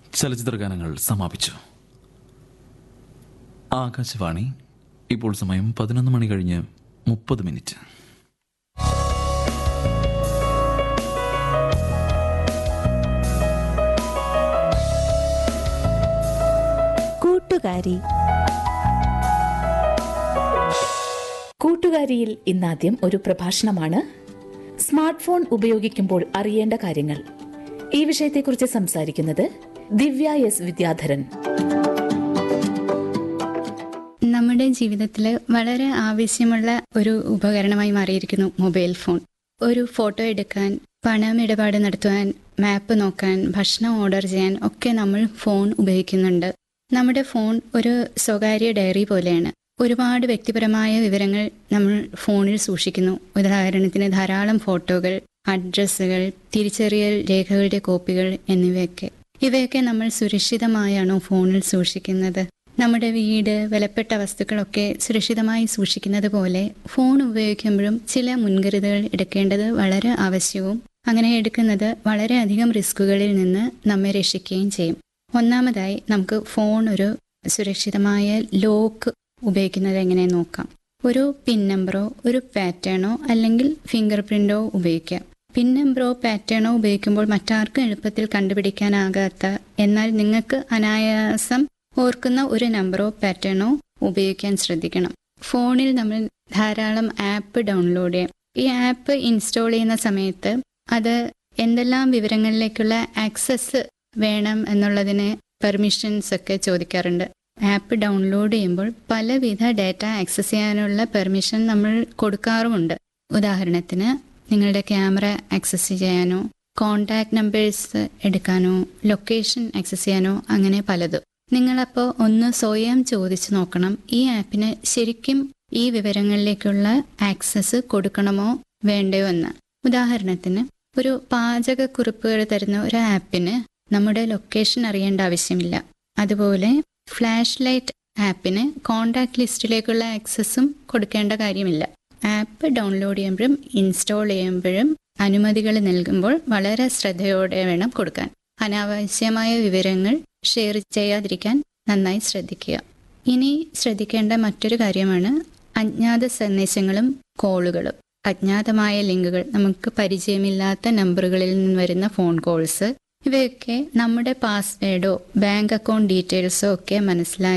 ചലച്ചിത്ര ഗാനങ്ങൾ സമാപിച്ചു ആകാശവാണി ഇപ്പോൾ സമയം പതിനൊന്ന് മണി കഴിഞ്ഞ് മുപ്പത് മിനിറ്റ് കൂട്ടുകാരി കൂട്ടുകാരിയിൽ ഇന്നാദ്യം ഒരു പ്രഭാഷണമാണ് സ്മാർട്ട് ഫോൺ ഉപയോഗിക്കുമ്പോൾ അറിയേണ്ട കാര്യങ്ങൾ ഈ വിഷയത്തെക്കുറിച്ച് സംസാരിക്കുന്നത് ദിവ്യ എസ് വിദ്യാധരൻ നമ്മുടെ ജീവിതത്തിൽ വളരെ ആവശ്യമുള്ള ഒരു ഉപകരണമായി മാറിയിരിക്കുന്നു മൊബൈൽ ഫോൺ ഒരു ഫോട്ടോ എടുക്കാൻ പണം ഇടപാട് നടത്തുവാൻ മാപ്പ് നോക്കാൻ ഭക്ഷണം ഓർഡർ ചെയ്യാൻ ഒക്കെ നമ്മൾ ഫോൺ ഉപയോഗിക്കുന്നുണ്ട് നമ്മുടെ ഫോൺ ഒരു സ്വകാര്യ ഡയറി പോലെയാണ് ഒരുപാട് വ്യക്തിപരമായ വിവരങ്ങൾ നമ്മൾ ഫോണിൽ സൂക്ഷിക്കുന്നു ഉദാഹരണത്തിന് ധാരാളം ഫോട്ടോകൾ അഡ്രസ്സുകൾ തിരിച്ചറിയൽ രേഖകളുടെ കോപ്പികൾ എന്നിവയൊക്കെ ഇവയൊക്കെ നമ്മൾ സുരക്ഷിതമായാണോ ഫോണിൽ സൂക്ഷിക്കുന്നത് നമ്മുടെ വീട് വിലപ്പെട്ട വസ്തുക്കളൊക്കെ സുരക്ഷിതമായി സൂക്ഷിക്കുന്നത് പോലെ ഫോൺ ഉപയോഗിക്കുമ്പോഴും ചില മുൻകരുതലുകൾ എടുക്കേണ്ടത് വളരെ ആവശ്യവും അങ്ങനെ എടുക്കുന്നത് വളരെയധികം റിസ്കുകളിൽ നിന്ന് നമ്മെ രക്ഷിക്കുകയും ചെയ്യും ഒന്നാമതായി നമുക്ക് ഫോൺ ഒരു സുരക്ഷിതമായ ലോക്ക് ഉപയോഗിക്കുന്നത് എങ്ങനെ നോക്കാം ഒരു പിൻ നമ്പറോ ഒരു പാറ്റേണോ അല്ലെങ്കിൽ ഫിംഗർ പ്രിന്റോ ഉപയോഗിക്കാം പിൻ നമ്പറോ പാറ്റേണോ ഉപയോഗിക്കുമ്പോൾ മറ്റാർക്കും എളുപ്പത്തിൽ കണ്ടുപിടിക്കാനാകാത്ത എന്നാൽ നിങ്ങൾക്ക് അനായാസം ഓർക്കുന്ന ഒരു നമ്പറോ പാറ്റേണോ ഉപയോഗിക്കാൻ ശ്രദ്ധിക്കണം ഫോണിൽ നമ്മൾ ധാരാളം ആപ്പ് ഡൗൺലോഡ് ചെയ്യാം ഈ ആപ്പ് ഇൻസ്റ്റാൾ ചെയ്യുന്ന സമയത്ത് അത് എന്തെല്ലാം വിവരങ്ങളിലേക്കുള്ള ആക്സസ് വേണം എന്നുള്ളതിന് പെർമിഷൻസ് ഒക്കെ ചോദിക്കാറുണ്ട് ആപ്പ് ഡൗൺലോഡ് ചെയ്യുമ്പോൾ പലവിധ ഡാറ്റ ആക്സസ് ചെയ്യാനുള്ള പെർമിഷൻ നമ്മൾ കൊടുക്കാറുമുണ്ട് ഉദാഹരണത്തിന് നിങ്ങളുടെ ക്യാമറ ആക്സസ് ചെയ്യാനോ കോണ്ടാക്ട് നമ്പേഴ്സ് എടുക്കാനോ ലൊക്കേഷൻ ആക്സസ് ചെയ്യാനോ അങ്ങനെ പലതും നിങ്ങളപ്പോൾ ഒന്ന് സ്വയം ചോദിച്ചു നോക്കണം ഈ ആപ്പിന് ശരിക്കും ഈ വിവരങ്ങളിലേക്കുള്ള ആക്സസ് കൊടുക്കണമോ വേണ്ടയോ എന്ന് ഉദാഹരണത്തിന് ഒരു പാചകക്കുറിപ്പുകൾ തരുന്ന ഒരു ആപ്പിന് നമ്മുടെ ലൊക്കേഷൻ അറിയേണ്ട ആവശ്യമില്ല അതുപോലെ ഫ്ലാഷ് ലൈറ്റ് ആപ്പിന് കോണ്ടാക്ട് ലിസ്റ്റിലേക്കുള്ള ആക്സസും കൊടുക്കേണ്ട കാര്യമില്ല ആപ്പ് ഡൗൺലോഡ് ചെയ്യുമ്പോഴും ഇൻസ്റ്റാൾ ചെയ്യുമ്പോഴും അനുമതികൾ നൽകുമ്പോൾ വളരെ ശ്രദ്ധയോടെ വേണം കൊടുക്കാൻ അനാവശ്യമായ വിവരങ്ങൾ ഷെയർ ചെയ്യാതിരിക്കാൻ നന്നായി ശ്രദ്ധിക്കുക ഇനി ശ്രദ്ധിക്കേണ്ട മറ്റൊരു കാര്യമാണ് അജ്ഞാത സന്ദേശങ്ങളും കോളുകളും അജ്ഞാതമായ ലിങ്കുകൾ നമുക്ക് പരിചയമില്ലാത്ത നമ്പറുകളിൽ നിന്ന് വരുന്ന ഫോൺ കോൾസ് ഇവയൊക്കെ നമ്മുടെ പാസ്വേഡോ ബാങ്ക് അക്കൗണ്ട് ഡീറ്റെയിൽസോ ഒക്കെ മനസ്സിലാക്കി